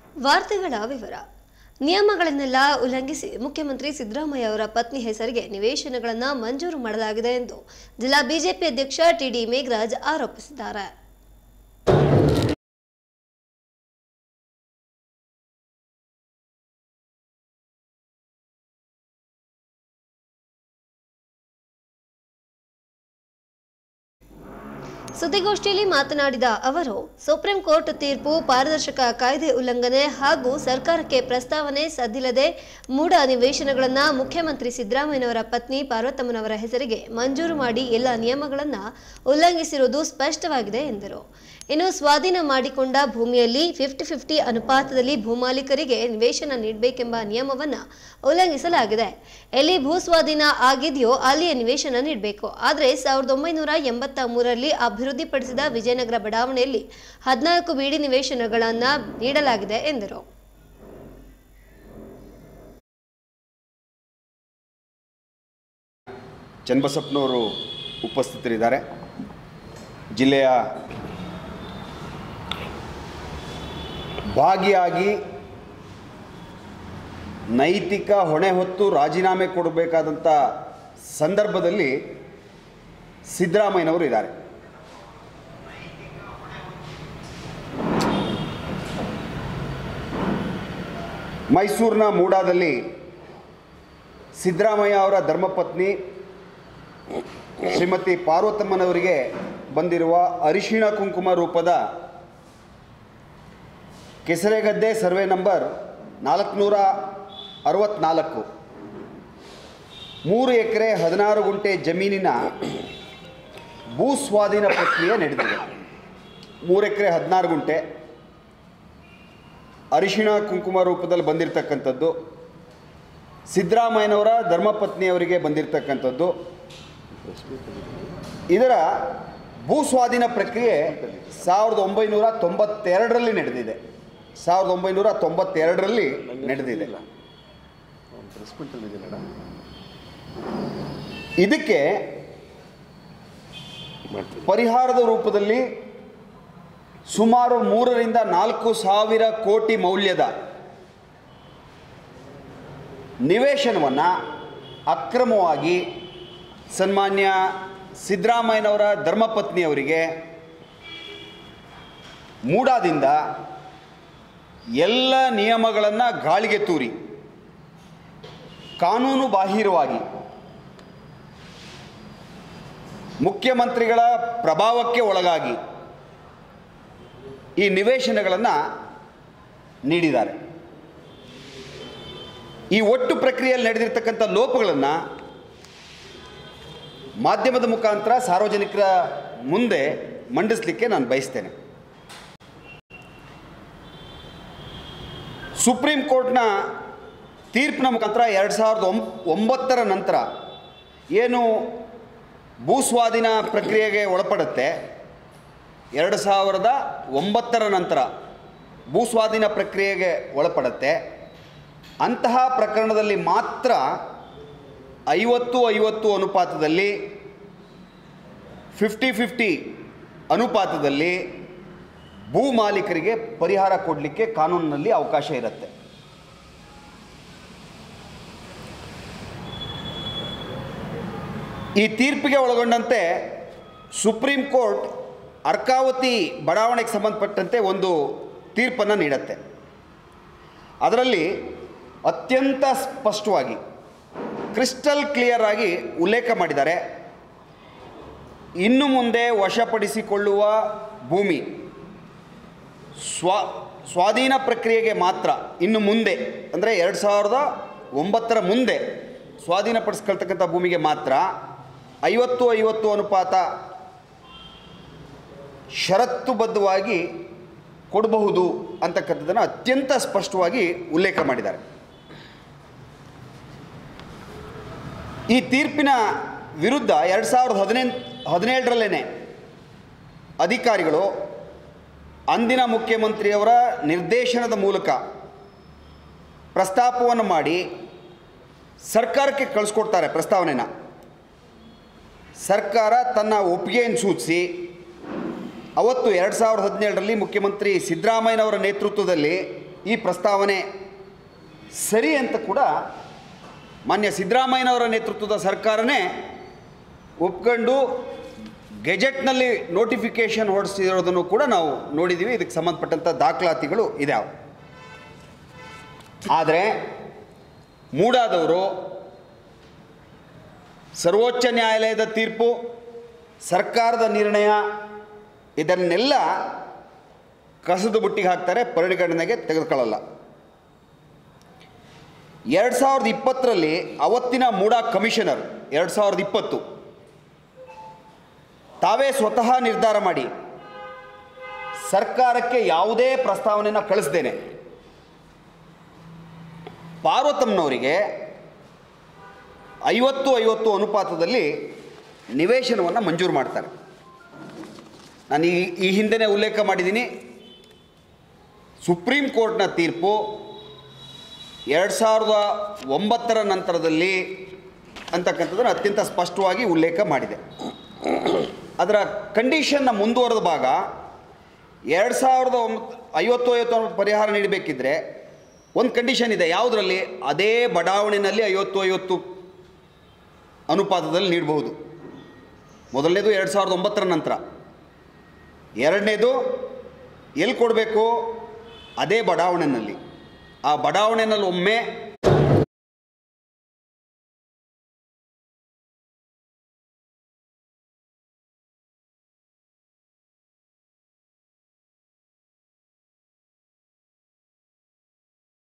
ವಾರ್ತೆಗಳ ವಿವರ ನಿಯಮಗಳನ್ನೆಲ್ಲ ಉಲ್ಲಂಘಿಸಿ ಮುಖ್ಯಮಂತ್ರಿ ಸಿದ್ದರಾಮಯ್ಯ ಅವರ ಪತ್ನಿ ಹೆಸರಿಗೆ ನಿವೇಶನಗಳನ್ನು ಮಂಜೂರು ಮಾಡಲಾಗಿದೆ ಎಂದು ಜಿಲ್ಲಾ ಬಿಜೆಪಿ ಅಧ್ಯಕ್ಷ ಟಿಡಿ ಮೇಘರಾಜ್ ಆರೋಪಿಸಿದ್ದಾರೆ ಸುದ್ದಿಗೋಷ್ಠಿಯಲ್ಲಿ ಮಾತನಾಡಿದ ಅವರು ಸುಪ್ರೀಂ ಕೋರ್ಟ್ ತೀರ್ಪು ಪಾರದರ್ಶಕ ಕಾಯ್ದೆ ಉಲ್ಲಂಘನೆ ಹಾಗೂ ಸರ್ಕಾರಕ್ಕೆ ಪ್ರಸ್ತಾವನೆ ಸದ್ದಿಲ್ಲದೆ ಮೂಢ ನಿವೇಶನಗಳನ್ನು ಮುಖ್ಯಮಂತ್ರಿ ಸಿದ್ದರಾಮಯ್ಯನವರ ಪತ್ನಿ ಪಾರ್ವತಮ್ಮನವರ ಹೆಸರಿಗೆ ಮಂಜೂರು ಮಾಡಿ ಎಲ್ಲ ನಿಯಮಗಳನ್ನು ಉಲ್ಲಂಘಿಸಿರುವುದು ಸ್ಪಷ್ಟವಾಗಿದೆ ಎಂದರು ಇನ್ನು ಸ್ವಾಧೀನ ಮಾಡಿಕೊಂಡ ಭೂಮಿಯಲ್ಲಿ ಫಿಫ್ಟಿ ಫಿಫ್ಟಿ ಅನುಪಾತದಲ್ಲಿ ಭೂಮಾಲೀಕರಿಗೆ ನಿವೇಶನ ನೀಡಬೇಕೆಂಬ ನಿಯಮವನ್ನು ಉಲ್ಲಂಘಿಸಲಾಗಿದೆ ಎಲ್ಲಿ ಭೂ ಸ್ವಾಧೀನ ಆಗಿದೆಯೋ ಅಲ್ಲಿಯೇ ನಿವೇಶನ ನೀಡಬೇಕು ಆದರೆ ಸಾವಿರದ ಒಂಬೈನೂರ ಎಂಬತ್ತ ಮೂರರಲ್ಲಿ ಅಭಿವೃದ್ಧಿಪಡಿಸಿದ ವಿಜಯನಗರ ಬಡಾವಣೆಯಲ್ಲಿ ಹದಿನಾಲ್ಕು ಬೀಡಿ ನಿವೇಶನಗಳನ್ನು ನೀಡಲಾಗಿದೆ ಎಂದರು ಚನ್ನಬಸಪ್ಪನವರು ಉಪಸ್ಥಿತರಿದ್ದಾರೆ ಜಿಲ್ಲೆಯ ಭಾಗಿಯಾಗಿ ನೈತಿಕ ಹೊಣೆ ಹೊತ್ತು ರಾಜೀನಾಮೆ ಕೊಡಬೇಕಾದಂಥ ಸಂದರ್ಭದಲ್ಲಿ ಸಿದ್ದರಾಮಯ್ಯನವರು ಇದ್ದಾರೆ ಮೈಸೂರಿನ ಮೂಡಾದಲ್ಲಿ ಸಿದ್ದರಾಮಯ್ಯ ಅವರ ಧರ್ಮಪತ್ನಿ ಶ್ರೀಮತಿ ಪಾರ್ವತಮ್ಮನವರಿಗೆ ಬಂದಿರುವ ಅರಿಶಿಣ ಕುಂಕುಮ ರೂಪದ ಕೆಸರೆಗದ್ದೆ ಸರ್ವೆ ನಂಬರ್ ನಾಲ್ಕುನೂರ ಅರವತ್ನಾಲ್ಕು ಮೂರು ಎಕರೆ ಹದಿನಾರು ಗುಂಟೆ ಜಮೀನಿನ ಭೂ ಸ್ವಾಧೀನ ಪ್ರಕ್ರಿಯೆ ನಡೆದಿದೆ ಮೂರು ಎಕರೆ ಹದಿನಾರು ಗುಂಟೆ ಅರಿಶಿಣ ಕುಂಕುಮ ರೂಪದಲ್ಲಿ ಬಂದಿರತಕ್ಕಂಥದ್ದು ಸಿದ್ದರಾಮಯ್ಯನವರ ಧರ್ಮಪತ್ನಿಯವರಿಗೆ ಬಂದಿರತಕ್ಕಂಥದ್ದು ಇದರ ಭೂ ಸ್ವಾಧೀನ ಪ್ರಕ್ರಿಯೆ ಸಾವಿರದ ಒಂಬೈನೂರ ತೊಂಬತ್ತೆರಡರಲ್ಲಿ ನಡೆದಿದೆ ಸಾವಿರದ ಒಂಬೈನೂರ ತೊಂಬತ್ತೆರಡರಲ್ಲಿ ನಡೆದಿದೆ ಇದಕ್ಕೆ ಪರಿಹಾರದ ರೂಪದಲ್ಲಿ ಸುಮಾರು ಮೂರರಿಂದ ನಾಲ್ಕು ಸಾವಿರ ಕೋಟಿ ಮೌಲ್ಯದ ನಿವೇಶನವನ್ನು ಅಕ್ರಮವಾಗಿ ಸನ್ಮಾನ್ಯ ಸಿದ್ದರಾಮಯ್ಯನವರ ಧರ್ಮಪತ್ನಿಯವರಿಗೆ ಮೂಡಾದಿಂದ ಎಲ್ಲ ನಿಯಮಗಳನ್ನು ಗಾಳಿಗೆ ತೂರಿ ಕಾನೂನು ಬಾಹಿರವಾಗಿ ಮುಖ್ಯಮಂತ್ರಿಗಳ ಪ್ರಭಾವಕ್ಕೆ ಒಳಗಾಗಿ ಈ ನಿವೇಶನಗಳನ್ನು ನೀಡಿದ್ದಾರೆ ಈ ಒಟ್ಟು ಪ್ರಕ್ರಿಯೆಯಲ್ಲಿ ನಡೆದಿರ್ತಕ್ಕಂಥ ಲೋಪಗಳನ್ನು ಮಾಧ್ಯಮದ ಮುಖಾಂತರ ಸಾರ್ವಜನಿಕರ ಮುಂದೆ ಮಂಡಿಸಲಿಕ್ಕೆ ನಾನು ಬಯಸ್ತೇನೆ ಸುಪ್ರೀಂ ಕೋರ್ಟ್ನ ತೀರ್ಪಿನ ಮುಖಾಂತರ ಎರಡು ಸಾವಿರದ ಒಂಬ ಒಂಬತ್ತರ ನಂತರ ಏನು ಭೂಸ್ವಾಧೀನ ಪ್ರಕ್ರಿಯೆಗೆ ಒಳಪಡುತ್ತೆ ಎರಡು ಸಾವಿರದ ಒಂಬತ್ತರ ನಂತರ ಭೂಸ್ವಾಧೀನ ಪ್ರಕ್ರಿಯೆಗೆ ಒಳಪಡುತ್ತೆ ಅಂತಹ ಪ್ರಕರಣದಲ್ಲಿ ಮಾತ್ರ ಐವತ್ತು ಐವತ್ತು ಅನುಪಾತದಲ್ಲಿ ಫಿಫ್ಟಿ ಫಿಫ್ಟಿ ಅನುಪಾತದಲ್ಲಿ ಭೂ ಮಾಲೀಕರಿಗೆ ಪರಿಹಾರ ಕೊಡಲಿಕ್ಕೆ ಕಾನೂನಿನಲ್ಲಿ ಅವಕಾಶ ಇರುತ್ತೆ ಈ ತೀರ್ಪಿಗೆ ಒಳಗೊಂಡಂತೆ ಸುಪ್ರೀಂ ಕೋರ್ಟ್ ಅರ್ಕಾವತಿ ಬಡಾವಣೆಗೆ ಸಂಬಂಧಪಟ್ಟಂತೆ ಒಂದು ತೀರ್ಪನ್ನು ನೀಡುತ್ತೆ ಅದರಲ್ಲಿ ಅತ್ಯಂತ ಸ್ಪಷ್ಟವಾಗಿ ಕ್ರಿಸ್ಟಲ್ ಕ್ಲಿಯರ್ ಆಗಿ ಉಲ್ಲೇಖ ಮಾಡಿದ್ದಾರೆ ಇನ್ನು ಮುಂದೆ ವಶಪಡಿಸಿಕೊಳ್ಳುವ ಭೂಮಿ ಸ್ವ ಸ್ವಾಧೀನ ಪ್ರಕ್ರಿಯೆಗೆ ಮಾತ್ರ ಇನ್ನು ಮುಂದೆ ಅಂದರೆ ಎರಡು ಸಾವಿರದ ಒಂಬತ್ತರ ಮುಂದೆ ಸ್ವಾಧೀನಪಡಿಸ್ಕೊಳ್ತಕ್ಕಂಥ ಭೂಮಿಗೆ ಮಾತ್ರ ಐವತ್ತು ಐವತ್ತು ಅನುಪಾತ ಷರತ್ತುಬದ್ಧವಾಗಿ ಕೊಡಬಹುದು ಅಂತಕ್ಕಂಥದ್ದನ್ನು ಅತ್ಯಂತ ಸ್ಪಷ್ಟವಾಗಿ ಉಲ್ಲೇಖ ಮಾಡಿದ್ದಾರೆ ಈ ತೀರ್ಪಿನ ವಿರುದ್ಧ ಎರಡು ಸಾವಿರದ ಹದಿನೆಂಟು ಹದಿನೇಳರಲ್ಲೇ ಅಧಿಕಾರಿಗಳು ಅಂದಿನ ಮುಖ್ಯಮಂತ್ರಿಯವರ ನಿರ್ದೇಶನದ ಮೂಲಕ ಪ್ರಸ್ತಾಪವನ್ನು ಮಾಡಿ ಸರ್ಕಾರಕ್ಕೆ ಕಳಿಸ್ಕೊಡ್ತಾರೆ ಪ್ರಸ್ತಾವನೆನ ಸರ್ಕಾರ ತನ್ನ ಒಪ್ಪಿಗೆಯನ್ನು ಸೂಚಿಸಿ ಅವತ್ತು ಎರಡು ಸಾವಿರದ ಹದಿನೇಳರಲ್ಲಿ ಮುಖ್ಯಮಂತ್ರಿ ಸಿದ್ದರಾಮಯ್ಯನವರ ನೇತೃತ್ವದಲ್ಲಿ ಈ ಪ್ರಸ್ತಾವನೆ ಸರಿ ಅಂತ ಕೂಡ ಮಾನ್ಯ ಸಿದ್ದರಾಮಯ್ಯನವರ ನೇತೃತ್ವದ ಸರ್ಕಾರನೇ ಒಪ್ಕೊಂಡು ಗೆಜೆಟ್ನಲ್ಲಿ ನೋಟಿಫಿಕೇಷನ್ ಹೊರಡಿಸಿರೋದನ್ನು ಕೂಡ ನಾವು ನೋಡಿದ್ದೀವಿ ಇದಕ್ಕೆ ಸಂಬಂಧಪಟ್ಟಂಥ ದಾಖಲಾತಿಗಳು ಇದಾವೆ ಆದರೆ ಮೂಡಾದವರು ಸರ್ವೋಚ್ಚ ನ್ಯಾಯಾಲಯದ ತೀರ್ಪು ಸರ್ಕಾರದ ನಿರ್ಣಯ ಇದನ್ನೆಲ್ಲ ಕಸದ ಬುಟ್ಟಿಗೆ ಹಾಕ್ತಾರೆ ಪರಿಗಣನೆಗೆ ತೆಗೆದುಕೊಳ್ಳಲ್ಲ ಎರಡು ಸಾವಿರದ ಇಪ್ಪತ್ತರಲ್ಲಿ ಅವತ್ತಿನ ಮೂಡಾ ಕಮಿಷನರ್ ಎರಡು ಸಾವಿರದ ಇಪ್ಪತ್ತು ತಾವೇ ಸ್ವತಃ ನಿರ್ಧಾರ ಮಾಡಿ ಸರ್ಕಾರಕ್ಕೆ ಯಾವುದೇ ಪ್ರಸ್ತಾವನೆಯನ್ನು ಕಳಿಸ್ದೇನೆ ಪಾರ್ವತಮ್ಮನವರಿಗೆ ಐವತ್ತು ಐವತ್ತು ಅನುಪಾತದಲ್ಲಿ ನಿವೇಶನವನ್ನು ಮಂಜೂರು ಮಾಡ್ತಾರೆ ನಾನು ಈ ಈ ಹಿಂದೆನೇ ಉಲ್ಲೇಖ ಮಾಡಿದ್ದೀನಿ ಸುಪ್ರೀಂ ಕೋರ್ಟ್ನ ತೀರ್ಪು ಎರಡು ಸಾವಿರದ ಒಂಬತ್ತರ ನಂತರದಲ್ಲಿ ಅಂತಕ್ಕಂಥದ್ದನ್ನು ಅತ್ಯಂತ ಸ್ಪಷ್ಟವಾಗಿ ಉಲ್ಲೇಖ ಮಾಡಿದೆ ಅದರ ಕಂಡೀಷನ್ನ ಮುಂದುವರೆದ ಭಾಗ ಎರಡು ಸಾವಿರದ ಒಂಬತ್ತು ಐವತ್ತು ಐವತ್ತು ಪರಿಹಾರ ನೀಡಬೇಕಿದ್ರೆ ಒಂದು ಕಂಡೀಷನ್ ಇದೆ ಯಾವುದರಲ್ಲಿ ಅದೇ ಬಡಾವಣೆಯಲ್ಲಿ ಐವತ್ತು ಐವತ್ತು ಅನುಪಾತದಲ್ಲಿ ನೀಡಬಹುದು ಮೊದಲನೇದು ಎರಡು ಸಾವಿರದ ಒಂಬತ್ತರ ನಂತರ ಎರಡನೇದು ಎಲ್ಲಿ ಕೊಡಬೇಕು ಅದೇ ಬಡಾವಣೆಯಲ್ಲಿ ಆ ಬಡಾವಣೆಯಲ್ಲಿ ಒಮ್ಮೆ